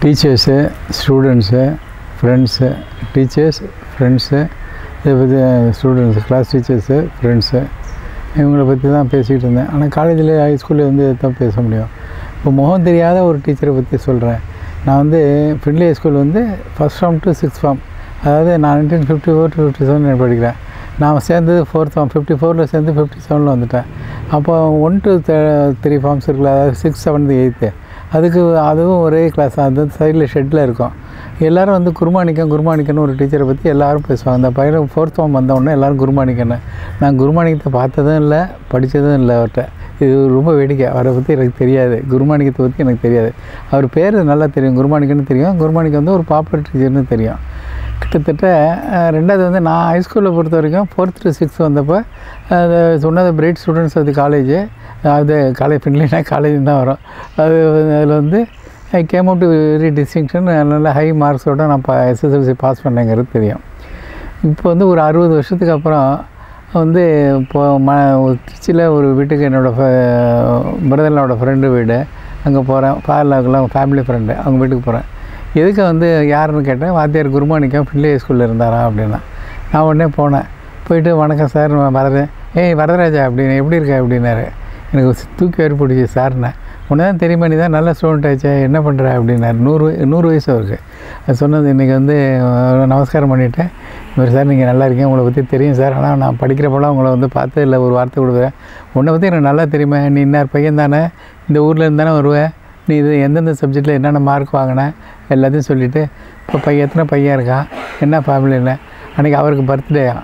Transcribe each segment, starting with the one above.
teachers students friends teachers friends இதை பற்றி students class teachers friends இவங்கள பற்றி தான் பேசிகிட்டு இருந்தேன் ஆனால் காலேஜில் ஹைஸ்கூலில் வந்து இதை தான் பேச முடியும் இப்போ முகம் தெரியாத ஒரு டீச்சரை பற்றி சொல்கிறேன் நான் வந்து ஃப்ரெண்ட்லி ஹைஸ்கூல் வந்து first form to six form அதாவது நான் nineteen fifty four to fifty seven படிக்கிறேன் நான் சேர்ந்தது ஃபோர்த் ஃபார்ம் ஃபிஃப்டி ஃபோரில் சேர்ந்து ஃபிஃப்டி செவனில் வந்துட்டேன் அப்போ ஒன் டு த்ரீ ஃபார்ம்ஸ் இருக்குல்ல அதாவது சிக்ஸ் செவன்த்து எயித்து அதுக்கு அதுவும் ஒரே கிளாஸ் அது சைடில் ஷெட்டில் இருக்கும் எல்லோரும் வந்து குருமாணிக்கம் குருமாணிக்கன்னு ஒரு டீச்சரை பற்றி எல்லாரும் பேசுவாங்க அந்த பையன் ஃபோர்த் ஃபார்ம் வந்தவுடனே எல்லோரும் குருமாணிக்கன்னு நான் குருமாணிக்கத்தை பார்த்ததும் இல்லை படித்ததும் இல்லை அவர்கிட்ட இது ரொம்ப வேடிக்கை அவரை பற்றி எனக்கு தெரியாது குருமாணிக்கத்தை பற்றி எனக்கு தெரியாது அவர் பேர் நல்லா தெரியும் குருமாணிக்கன்னு தெரியும் குருமாணிக்கம் வந்து ஒரு பாப்புலர் டீச்சர்னு தெரியும் கிட்டத்தட்ட அஹ், ரெண்டாவது வந்து நான் ஹைஸ்கூலில் பொறுத்த வரைக்கும் ஃபோர்த் டு சிக்ஸ் வந்தப்போ அது சொன்னது பிரைட் ஸ்டூடெண்ட்ஸ் அது காலேஜ் அது காலேஜ் ஃப்ரெண்ட்லினா காலேஜ் தான் வரும் அது அதில் வந்து I came out to very distinction நல்ல ஹை மார்க்ஸோட நான் இப்போ எஸ்எஸ்எல்சி பாஸ் பண்ணேங்கிறது தெரியும் இப்போ வந்து ஒரு அறுபது வருஷத்துக்கு அப்புறம் வந்து இப்போ ம திருச்சியில் ஒரு வீட்டுக்கு என்னோடய பிரதர்னோட ஃப்ரெண்டு வீடு அங்கே போகிறேன் ஃபேமிலிக்கெல்லாம் ஃபேமிலி ஃப்ரெண்டு அவங்க வீட்டுக்கு போகிறேன் எதுக்கு வந்து யாருன்னு கேட்டேன் வாத்தியார் குருமாணிக்கம் பிள்ளை ஸ்கூலில் இருந்தாரா அப்படின்னா நான் உடனே போனேன் போயிட்டு வணக்கம் சார் நான் வரதேன் ஏய் வரதராஜா அப்படின்னு எப்படி இருக்க அப்படின்னாரு எனக்கு ஒரு தூக்கி வேறு பிடிச்சி சார்னே உன்னை தான் தெரியுமா நீ தான் நல்ல ஸ்டூடெண்ட் ஆச்சே என்ன பண்ணுற அப்படின்னாரு நூறு வய- நூறு வயசு அவருக்கு அது சொன்னது இன்றைக்கி வந்து அஹ், நமஸ்காரம் பண்ணிவிட்டேன் இவர் சார் நீங்கள் நல்லா இருக்கீங்க உங்களை பற்றி தெரியும் சார் ஆனால் நான் படிக்கிறப்பெல்லாம் உங்களை வந்து பார்த்து இல்லை ஒரு வார்த்தை கொடுக்குறேன் உன்னை பற்றி எனக்கு நல்லா தெரியுமா நீ இன்னார் பையன் தானே இந்த ஊரில் இருந்து தானே வருவேன் நீ இது எந்தெந்த சப்ஜெக்டில் என்னென்ன மார்க் வாங்கின எல்லாத்தையும் சொல்லிவிட்டு இப்போ பையன் எத்தனை பையன் இருக்கான் என்ன ஃபேமிலியில் அன்றைக்கி அவருக்கு பர்த்டேயா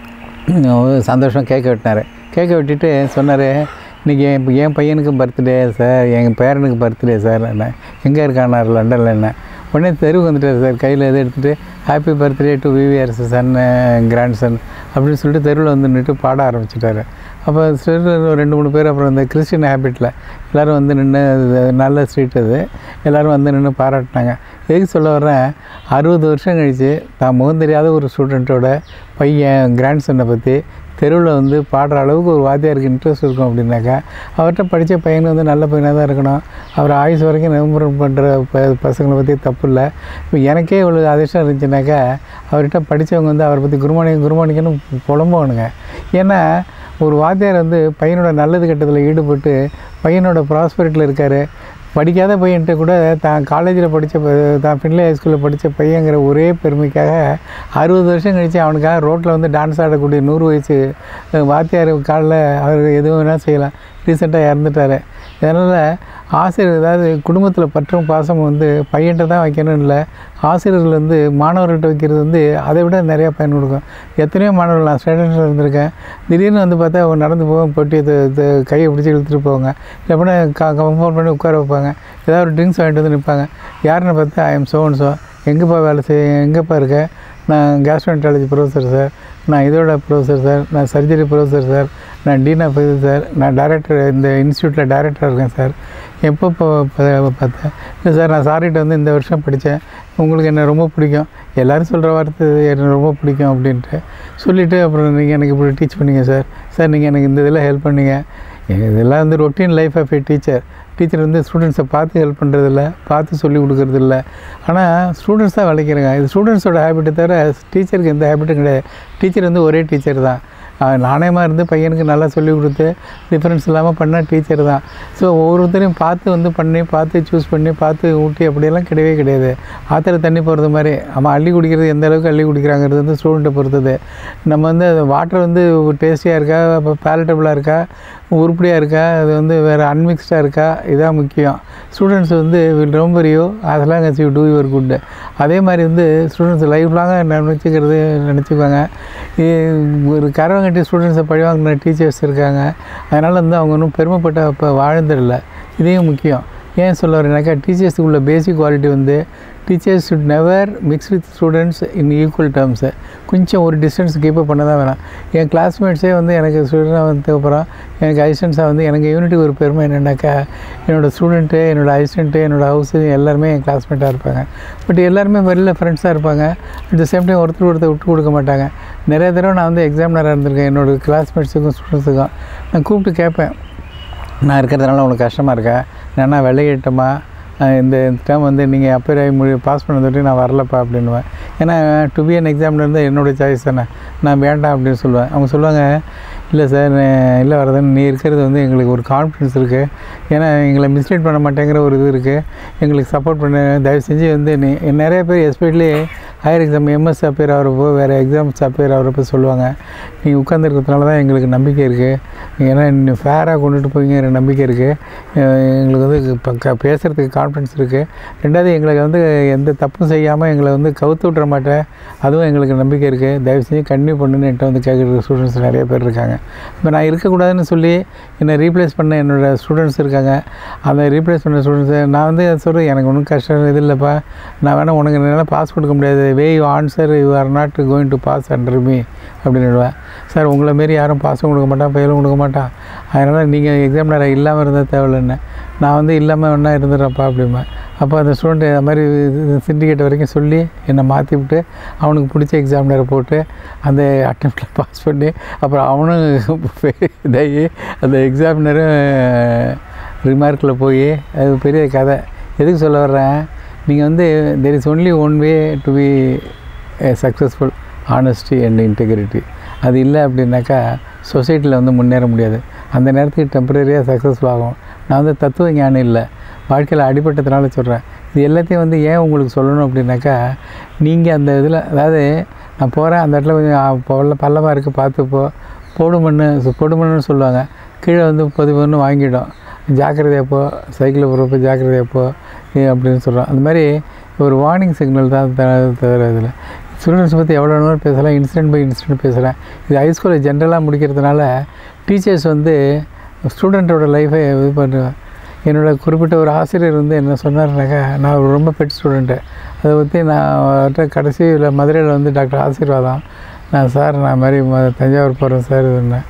சந்தோஷம் கேட்க விட்டார் கேட்க விட்டுட்டு சொன்னார் இன்றைக்கி என் என் பையனுக்கு பர்த்டே சார் எங்கள் பேரனுக்கு பர்த்டே சார் என்ன எங்கே இருக்கானார் லண்டனில் என்ன உடனே தெருவுக்கு வந்துட்டார் சார் கையில் எது எடுத்துகிட்டு happy birthday to VVR's son grandson அப்படின்னு சொல்லிட்டு தெருவில் வந்து நின்று பாட ஆரம்பிச்சிட்டாரு அப்போ சிறு ரெண்டு மூணு பேர் அப்புறம் இந்த கிறிஸ்டின் ஹேபிட்டில் எல்லோரும் வந்து நின்று நல்ல ஸ்ட்ரீட் அது எல்லோரும் வந்து நின்று பாராட்டினாங்க எதுக்கு சொல்ல வர்றேன் அறுபது வருஷம் கழித்து தான் முகம் தெரியாத ஒரு ஸ்டூடெண்ட்டோட பையன் கிராண்ட் சன்னை பற்றி தெருவில் வந்து பாடுற அளவுக்கு ஒரு வாத்தியாருக்கு இன்ட்ரெஸ்ட் இருக்கும் அப்படின்னாக்கா அவர்கிட்ட படித்த பையன் வந்து நல்ல பையனாக தான் இருக்கணும் அவர் ஆயுஸ் வரைக்கும் விளம்பரம் பண்ணுற ப பசங்களை பற்றி தப்பு இல்லை இப்போ எனக்கே இவ்வளோ அதிர்ஷ்டம் இருந்துச்சுனாக்கா அவர்கிட்ட படித்தவங்க வந்து அவரை பற்றி குருமானிக்கம் குருமானிக்கன்னு புலம்புவானுங்க ஏன்னா ஒரு வாத்தியார் வந்து பையனோட நல்லது கெட்டதில் ஈடுபட்டு பையனோட ப்ராஸ்பரிட்டியில் இருக்கார் படிக்காத பையன்கிட்ட கூட தான் காலேஜில் படித்த தான் ஃபின்லே ஹைஸ்கூலில் படித்த பையங்கிற ஒரே பெருமைக்காக அறுபது வருஷம் கழித்து அவனுக்காக ரோட்டில் வந்து டான்ஸ் ஆடக்கூடிய நூறு வயசு அஹ், வாத்தியார் காலில் அவர் எது வேணால் செய்யலாம் ரீசெண்டாக இறந்துட்டார் இதனால் ஆசிரியர் அதாவது குடும்பத்தில் பற்றும் பாசம் வந்து பையன்கிட்ட தான் வைக்கணும் இல்லை ஆசிரியர்கள் வந்து மாணவர்கள்ட்ட வைக்கிறது வந்து அதை விட நிறையா பயன் கொடுக்கும் எத்தனையோ மாணவர்கள் நான் ஸ்டூடெண்ட்ஸில் இருந்திருக்கேன் திடீர்னு வந்து பார்த்தா அவங்க நடந்து போவோம் பொட்டி கையை பிடிச்சி இழுத்துட்டு போவாங்க இல்லைன்னா க கம்ஃபோர்ட் பண்ணி உட்கார வைப்பாங்க ஏதாவது ஒரு ட்ரிங்க்ஸ் வாங்கிட்டு வந்து நிற்பாங்க யாருன்னு பார்த்தா ஐ எம் சோன் சோ எங்கேப்பா வேலை செய்ய எங்கேப்பா இருக்க நான் கேஸ்ட்ரோன்டாலஜி ப்ரொஃபஸர் சார் நான் இதோட ப்ரொஃபஸர் சார் நான் சர்ஜரி ப்ரொஃபஸர் சார் நான் டீன் ஆஃப் இது சார் நான் டைரக்டர் இந்த இன்ஸ்டியூட்டில் டைரக்டராக இருக்கேன் சார் எப்போ இப்போ ப- பார்த்தேன் இல்லை சார் நான் சாரிட்ட வந்து இந்த வருஷம் படித்தேன் உங்களுக்கு என்ன ரொம்ப பிடிக்கும் எல்லோரும் சொல்கிற வார்த்தை இது எனக்கு ரொம்ப பிடிக்கும் அப்படின்ட்டு சொல்லிவிட்டு அப்புறம் நீங்கள் எனக்கு இப்படி டீச் பண்ணீங்க சார் சார் நீங்கள் எனக்கு இந்த இதில் ஹெல்ப் பண்ணீங்க இதெல்லாம் வந்து routine life of a teacher teacher வந்து ஸ்டூடெண்ட்ஸை பார்த்து ஹெல்ப் பண்ணுறதில்ல பார்த்து சொல்லி கொடுக்கறதில்ல ஆனால் ஸ்டூடெண்ட்ஸ் தான் விளைக்கிறாங்க இது ஸ்டூடெண்ட்ஸோட ஹேபிட்டை தவிர டீச்சருக்கு எந்த ஹேபிட்டும் கிடையாது டீச்சர் வந்து ஒரே டீச்சர் தான் ஆஹ் நாணயமாக இருந்து பையனுக்கு நல்லா சொல்லி கொடுத்து டிஃப்ரென்ஸ் இல்லாமல் பண்ண டீச்சர் தான் ஸோ ஒவ்வொருத்தரையும் பார்த்து வந்து பண்ணி பார்த்து சூஸ் பண்ணி பார்த்து ஊட்டி அப்படியெல்லாம் கிடையவே கிடையாது ஆற்றுல தண்ணி போகிறது மாதிரி அவன் அள்ளி குடிக்கிறது எந்த அளவுக்கு அள்ளி குடிக்கிறாங்கிறது வந்து ஸ்டூடெண்ட்டை பொறுத்தது நம்ம வந்து வாட்டர் வந்து டேஸ்டியாக இருக்கா பேலட்டபுளாக இருக்கா உருப்படியாக இருக்கா அது வந்து வேறு அன்மிக்ஸ்டாக இருக்கா இதான் முக்கியம் ஸ்டூடெண்ட்ஸ் வந்து வில் ரொம்ப யூ அதெல்லாம் யூ டூ யுவர் குட் அதே மாதிரி வந்து ஸ்டூடெண்ட்ஸ் லைஃப் லாங்காக நினச்சிக்கிறது நினச்சிக்குவாங்க ஒரு கரவம் கட்டி ஸ்டூடெண்ட்ஸை பழிவாங்கின டீச்சர்ஸ் இருக்காங்க அதனால் வந்து அவங்க ஒன்றும் பெருமைப்பட்ட இப்போ வாழ்ந்துடல இதையும் முக்கியம் ஏன் சொல்ல வரேனாக்கா டீச்சர்ஸுக்கு உள்ள பேசிக் குவாலிட்டி வந்து teachers should never mix with students in equal terms கொஞ்சம் ஒரு டிஸ்டன்ஸ் கீப்பப் பண்ண தான் வேணாம் என் கிளாஸ்மேட்ஸே வந்து எனக்கு ஸ்டூடெண்டாக வந்ததுக்கப்புறம் எனக்கு அசிஸ்டன்ஸாக வந்து எனக்கு யூனிட்டுக்கு ஒரு பெருமை என்னென்னாக்கா என்னோடய ஸ்டூடெண்ட்டு என்னோடய அசிஸ்டண்ட்டு என்னோடய ஹவுஸு எல்லாருமே என் கிளாஸ்மேட்டாக இருப்பாங்க பட் எல்லாருமே வெளியில் ஃப்ரெண்ட்ஸாக இருப்பாங்க அட் த சேம் டைம் ஒருத்தர் ஒருத்தர் விட்டு கொடுக்க மாட்டாங்க நிறைய தடவை நான் வந்து எக்ஸாமினராக இருந்திருக்கேன் என்னோடய கிளாஸ்மேட்ஸுக்கும் ஸ்டூடெண்ட்ஸுக்கும் நான் கூப்பிட்டு கேட்பேன் நான் இருக்கிறதுனால உனக்கு கஷ்டமாக இருக்கா நான் விளையிட்டோமா அஹ் இந்த டேர்ம் வந்து நீங்கள் அப்பேர் ஆகி முடி பாஸ் பண்ணதுட்டு நான் வரலப்பா அப்படின்னுவேன் ஏன்னா டு பி அன் எக்ஸாமில் இருந்து என்னோடய சாய்ஸ் தானே நான் வேண்டாம் அப்படின்னு சொல்லுவேன் அவங்க சொல்லுவாங்க இல்லை சார் இல்லை வரதன் நீ இருக்கிறது வந்து எங்களுக்கு ஒரு கான்ஃபிடன்ஸ் இருக்குது ஏன்னா எங்களை மிஸ்லீட் பண்ண மாட்டேங்கிற ஒரு இது இருக்குது எங்களுக்கு சப்போர்ட் பண்ண தயவு செஞ்சு வந்து நீ நிறைய பேர் especially higher exam MS appear ஆகிறப்போ வேறு எக்ஸாம்ஸ் அப்பியர் ஆகிறப்போ சொல்லுவாங்க நீ உட்காந்துருக்கிறதுனால தான் எங்களுக்கு நம்பிக்கை இருக்குது ஏன்னா நீ ஃபேராக கொண்டுட்டு போய்ங்கிற நம்பிக்கை இருக்குது எங்களுக்கு வந்து பக்க பேசுகிறதுக்கு கான்ஃபிடன்ஸ் இருக்குது ரெண்டாவது எங்களுக்கு வந்து எந்த தப்பும் செய்யாமல் எங்களை வந்து கவுத்து விட்ற மாட்டேன் அதுவும் எங்களுக்கு நம்பிக்கை இருக்குது தயவு செஞ்சு கன்டினியூ பண்ணுன்னு என்கிட்ட வந்து கேட்குற ஸ்டூடெண்ட்ஸ் நிறைய பேர் இருக்காங்க இப்போ நான் இருக்கக்கூடாதுன்னு சொல்லி என்னை ரீப்ளேஸ் பண்ண என்னோடய ஸ்டூடெண்ட்ஸ் இருக்காங்க அந்த ரீப்ளேஸ் பண்ண ஸ்டூடெண்ட்ஸு நான் வந்து சொல்கிறேன் எனக்கு ஒன்றும் கஷ்டம் இது இல்லைப்பா நான் வேணால் உனக்கு என்னால் பாஸ் கொடுக்க முடியாது way you answer you are not going to pass under me அப்படின்னுடுவேன் சார் உங்களை மாரி யாரும் பாஸும் கொடுக்க மாட்டான் ஃபெயிலும் கொடுக்க மாட்டான் அதனால் நீங்கள் எக்ஸாம் நேரம் இல்லாமல் இருந்தால் தேவையில்லைன்னு நான் வந்து இல்லாமல் வேணா இருந்துடுறப்பா அப்படிம்பேன் அப்போ அந்த ஸ்டூடெண்ட் அது மாதிரி சிண்டிகேட் வரைக்கும் சொல்லி என்னை மாற்றி விட்டு அவனுக்கு பிடிச்ச எக்ஸாம் நேரம் போட்டு அந்த அட்டம்ப்டில் பாஸ் பண்ணி அப்புறம் அவனும் இதாகி அந்த எக்ஸாமினரும் ரிமார்க்கில் போய் அது பெரிய கதை எதுக்கு சொல்ல வர்றேன் நீங்கள் வந்து there is only one way to be successful honesty and integrity அது இல்லை அப்படின்னாக்கா சொசைட்டியில் வந்து முன்னேற முடியாது அந்த நேரத்துக்கு டெம்பரரியாக சக்ஸஸ்ஃபுல் ஆகும் நான் வந்து தத்துவ ஞானம் இல்லை வாழ்க்கையில் அடிபட்டதுனால சொல்கிறேன் இது எல்லாத்தையும் வந்து ஏன் உங்களுக்கு சொல்லணும் அப்படின்னாக்கா நீங்கள் அந்த இதில் அதாவது நான் போகிறேன் அந்த இடத்துல கொஞ்சம் பள்ள பள்ளமாக இருக்குது பார்த்து போ போடுமண்ணு போடுமண்ணுன்னு சொல்லுவாங்க கீழே வந்து பொது பொண்ணு வாங்கிடும் ஜாக்கிரதையாக போ சைக்கிளில் போகிறப்ப ஜாக்கிரதையாக போ அப்படின்னு சொல்கிறோம் அந்த மாதிரி ஒரு வார்னிங் சிக்னல் தான் தவிர இதில் ஸ்டூடெண்ட்ஸ் பற்றி எவ்வளோ நேரம் பேசலாம் இன்சிடென்ட் பை இன்சிடென்ட் பேசுகிறேன் இது ஹைஸ்கூலில் ஜென்ரலாக முடிக்கிறதுனால டீச்சர்ஸ் வந்து ஸ்டூடெண்ட்டோட லைஃபை இது பண்ணுவேன் என்னோட குறிப்பிட்ட ஒரு ஆசிரியர் வந்து என்ன சொன்னார்னாக்கா நான் ஒரு ரொம்ப பெட் ஸ்டூடெண்ட்டு அதை பற்றி நான் அவர்கிட்ட கடைசியில் மதுரையில் வந்து டாக்டர் ஆசீர்வாதம் நான் சார் நான் மாதிரி ம- தஞ்சாவூர் போகிறேன் சார் இதுன்னு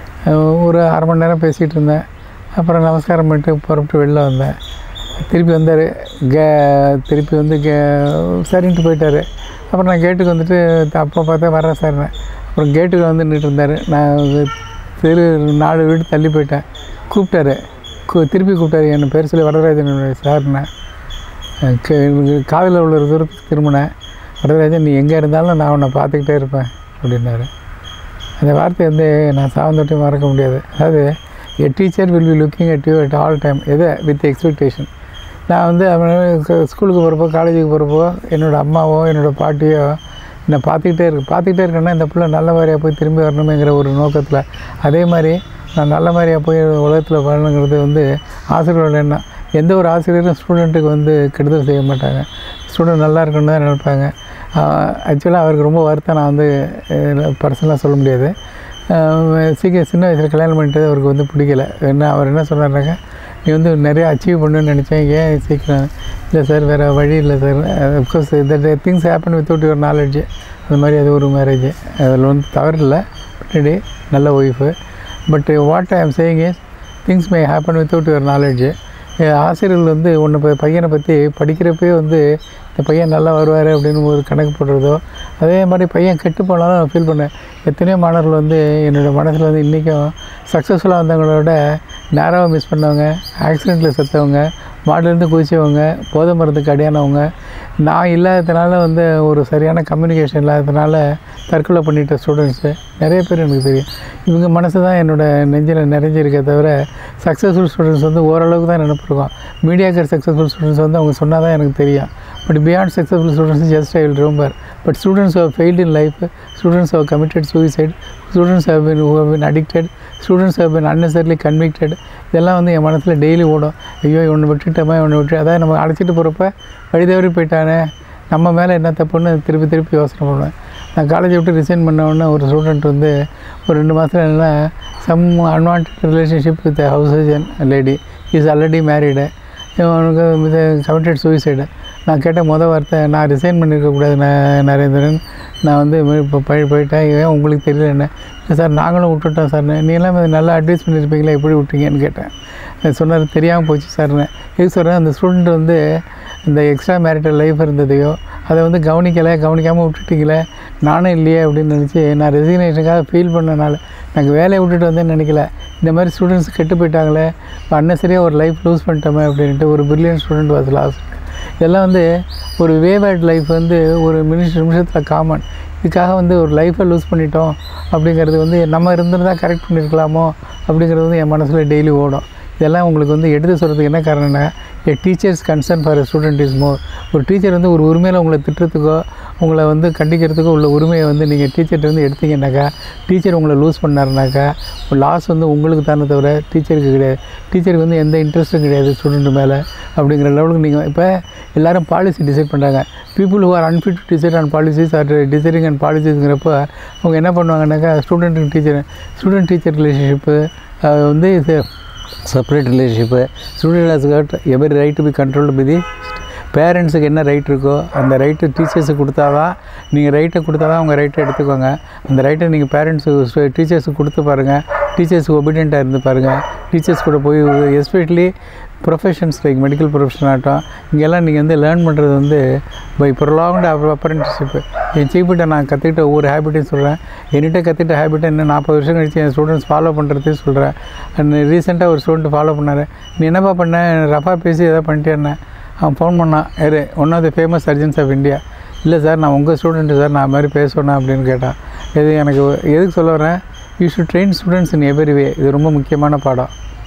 ஒரு அரை மணி நேரம் பேசிகிட்டு இருந்தேன் அப்புறம் நமஸ்காரம் பண்ணிட்டு புறப்பட்டு வெளில வந்தேன் திருப்பி வந்தார் கே திருப்பி வந்து கே சரின்ட்டு போயிட்டார் அப்புறம் நான் கேட்டுக்கு வந்துட்டு அப்போ பார்த்தா வரேன் சார்னு அப்புறம் கேட்டுக்கு வந்து நின்றுட்டு இருந்தார் நான் தெரு நாலு வீடு தள்ளி போயிட்டேன் கூப்பிட்டாரு கூ திருப்பி கூப்பிட்டாரு என்ன பேர் சொல்லி வரதராஜன் சார்னேன் காதில் உள்ள தூரத்துக்கு திரும்பினேன் வரதராஜன் நீ எங்கே இருந்தாலும் நான் உன்னை பார்த்துக்கிட்டே இருப்பேன் அப்படின்னாரு அந்த வார்த்தை வந்து நான் சாவந்தொட்டையும் மறக்க முடியாது அதாவது a teacher will be looking at you at all time எதை வித் எக்ஸ்பெக்டேஷன் நான் வந்து அவன் க- ஸ்கூலுக்கு போகிறப்போ காலேஜுக்கு போகிறப்போ என்னோடய அம்மாவோ என்னோடய பாட்டியோ என்னை பார்த்துக்கிட்டே இருக்கு பார்த்துக்கிட்டே இருக்கேன்னா இந்த பிள்ளை நல்ல மாதிரியாக போய் திரும்பி வரணுமேங்கிற ஒரு நோக்கத்தில் அதே மாதிரி நான் நல்ல மாதிரியாக போய் உலகத்தில் வரணுங்கிறது வந்து ஆசிரியரோட எண்ணம் எந்த ஒரு ஆசிரியரும் ஸ்டூடெண்ட்டுக்கு வந்து கெடுதல் செய்ய மாட்டாங்க ஸ்டூடெண்ட் நல்லா இருக்கணும்னு தான் நினைப்பாங்க ஆக்சுவலாக அவருக்கு ரொம்ப வருத்தம் நான் வந்து பர்சனலாக சொல்ல முடியாது ஆஹ் சீக்கிரம் சின்ன வயசில் கல்யாணம் பண்ணிட்டு அவருக்கு வந்து பிடிக்கல என்ன அவர் என்ன சொன்னார்னாக்கா நீ வந்து நிறைய அச்சீவ் பண்ணணும்னு நினச்சேன் ஏன் சீக்கிரம் இல்லை சார் வேறு வழி இல்லை sir of course that things happen without your knowledge அது மாதிரி அது ஒரு மேரேஜ் அதில் வந்து தவறில்லை பட் நல்ல wife but what I am saying is things may happen without your knowledge ஆசிரியர்கள் வந்து உன்னை ப- பையனை பற்றி படிக்கிறப்பே வந்து இந்த பையன் நல்லா வருவார் அப்படின்னு ஒரு கணக்கு போடுறதோ அதே மாதிரி பையன் கெட்டு போனாலும் நான் ஃபீல் பண்ணேன் எத்தனையோ மாணவர்கள் வந்து என்னோடய மனசில் வந்து இன்றைக்கும் சக்ஸஸ்ஃபுல்லாக வந்தவங்களோட நேராக மிஸ் பண்ணவங்க ஆக்சிடெண்ட்டில் செத்தவங்க மாடிலேருந்து குதிச்சவங்க போதை மருந்துக்கு அடியானவங்க நான் இல்லாததுனால வந்து ஒரு சரியான கம்யூனிகேஷன் இல்லாததுனால தற்கொலை பண்ணிட்ட ஸ்டூடெண்ட்ஸு நிறைய பேர் எனக்கு தெரியும் இவங்க மனசு தான் என்னோட நெஞ்சில் நிறைஞ்சிருக்கே தவிர சக்ஸஸ்ஃபுல் ஸ்டூடெண்ட்ஸ் வந்து ஓரளவுக்கு தான் நினைப்பிருக்கோம் மீடியாக்கர் சக்ஸஸ்ஃபுல் ஸ்டூடெண்ட்ஸ் வந்து அவங்க சொன்னால் தான் எனக்கு தெரியும் but beyond successful students just I will remember but students have failed in life students have committed suicide students have been who have been addicted students have been unnecessarily convicted இதெல்லாம் வந்து என் மனசில் daily ஓடும் ஐயோ இவனை விட்டுட்டோமா இவனை விட்டு அதாவது நம்ம அழைச்சிட்டு போகிறப்ப வழி தவறி போயிட்டானே நம்ம மேலே என்ன தப்புன்னு திருப்பி திருப்பி யோசனை பண்ணுவேன் நான் காலேஜை விட்டு ரிசைன் பண்ண உடனே ஒரு ஸ்டூடெண்ட் வந்து ஒரு ரெண்டு மாதத்துல என்ன some unwanted relationship with house lady is already married இவனுக்கு இது கமிட்டட் சூசைடு நான் கேட்ட மொதல் வார்த்தை நான் ரிசைன் பண்ணியிருக்கக்கூடாது ந- நரேந்திரன் நான் வந்து இப்போ போய் போயிட்டேன் ஏன் உங்களுக்கு தெரியல என்ன இல்லை சார் நாங்களும் விட்டுட்டோம் சார் நீ எல்லாம் இது நல்லா அட்வைஸ் பண்ணியிருப்பீங்களா எப்படி விட்டீங்கன்னு கேட்டேன் சொன்னார் தெரியாமல் போச்சு சார்னு எதுக்கு சொல்கிறேன் அந்த ஸ்டூடெண்ட் வந்து இந்த எக்ஸ்ட்ரா மேரிட்டல் லைஃப் இருந்ததையோ அதை வந்து கவனிக்கலை கவனிக்காமல் விட்டுட்டீங்களே நானும் இல்லையே அப்படின்னு நினச்சி நான் ரெசிக்னேஷனுக்காக ஃபீல் பண்ணனால நாங்கள் வேலையை விட்டுட்டு வந்தேன்னு நினைக்கல இந்த மாதிரி ஸ்டூடெண்ட்ஸ் கெட்டு போயிட்டாங்களே அன்னசரியாக ஒரு லைஃப் லூஸ் பண்ணிட்டோமே அப்படின்ட்டு ஒரு பிரில்லியன் ஸ்டூடெண்ட் வாஸ் லாஸ்ட் இதெல்லாம் வந்து ஒரு வேவேட் லைஃப் வந்து ஒரு நிமிஷ நிமிஷத்தில் காமன் இதுக்காக வந்து ஒரு லைஃப்பை லூஸ் பண்ணிட்டோம் அப்படிங்கிறது வந்து நம்ம இருந்திருந்தால் கரெக்ட் பண்ணியிருக்கலாமோ அப்படிங்கிறது வந்து என் மனசில் டெய்லி ஓடும் இதெல்லாம் உங்களுக்கு வந்து எடுத்து சொல்கிறதுக்கு என்ன காரணம்னா a teachers concern for student is more ஒரு டீச்சர் வந்து ஒரு உரிமையில் உங்களை திட்டுறதுக்கோ உங்களை வந்து கண்டிக்கிறதுக்கோ உள்ள உரிமையை வந்து நீங்கள் டீச்சர்கிட்ட வந்து எடுத்தீங்கன்னாக்கா டீச்சர் உங்களை லூஸ் பண்ணாருனாக்கா லாஸ் வந்து உங்களுக்கு தானே தவிர டீச்சருக்கு கிடையாது டீச்சருக்கு வந்து எந்த இன்ட்ரெஸ்ட்டும் கிடையாது ஸ்டூடெண்ட் மேலே அப்படிங்கிற லெவலுக்கு நீங்கள் இப்போ எல்லாரும் பாலிசி டிசைட் பண்ணுறாங்க people who are unfit to decide and policies are deciding and பாலிசிஸ்ங்கிறப்ப அவங்க என்ன பண்ணுவாங்கன்னாக்கா student teacher student teacher relationship வந்து இது separate relationship student has got every right to be controlled by the பேரண்ட்ஸுக்கு என்ன ரைட் இருக்கோ அந்த ரைட்டு டீச்சர்ஸுக்கு கொடுத்தாதான் நீங்கள் ரைட்டை கொடுத்தாதான் அவங்க ரைட்டை எடுத்துக்கோங்க அந்த ரைட்டை நீங்கள் பேரண்ட்ஸுக்கு டீச்சர்ஸுக்கு கொடுத்து பாருங்கள் டீச்சர்ஸுக்கு ஒபீடியண்ட்டாக இருந்து பாருங்கள் டீச்சர்ஸ் கூட போய் especially professions like medical profession ஆகட்டும் இங்கெல்லாம் நீங்கள் வந்து லேர்ன் பண்ணுறது வந்து பை ப்ரொலாங்டு அப்ரண்டிஸ்ஷிப்பு என் சீப்பிட்ட நான் கற்றுக்கிட்ட ஒவ்வொரு ஹேபிட்டையும் சொல்கிறேன் என்கிட்ட கற்றுக்கிட்ட ஹேபிட்டை இன்னும் நாற்பது வருஷம் கழிச்சு என் ஸ்டூடெண்ட்ஸ் ஃபாலோ பண்ணுறதையும் சொல்கிறேன் அண்ட் ரீசெண்டாக ஒரு ஸ்டூடெண்ட் ஃபாலோ பண்ணார் நீ என்னப்பா பண்ண ரஃபா பேசி எதாவது பண்ணிட்டேன்னு அவன் ஃபோன் பண்ணான் யாரு one of the famous surgeons of India இல்லை சார் நான் உங்கள் ஸ்டூடெண்ட்டு சார் நான் அது மாதிரி பேசணும் அப்படின்னு கேட்டான் இது எனக்கு எதுக்கு சொல்ல வரேன் you should train students in every way இது ரொம்ப முக்கியமான பாடம்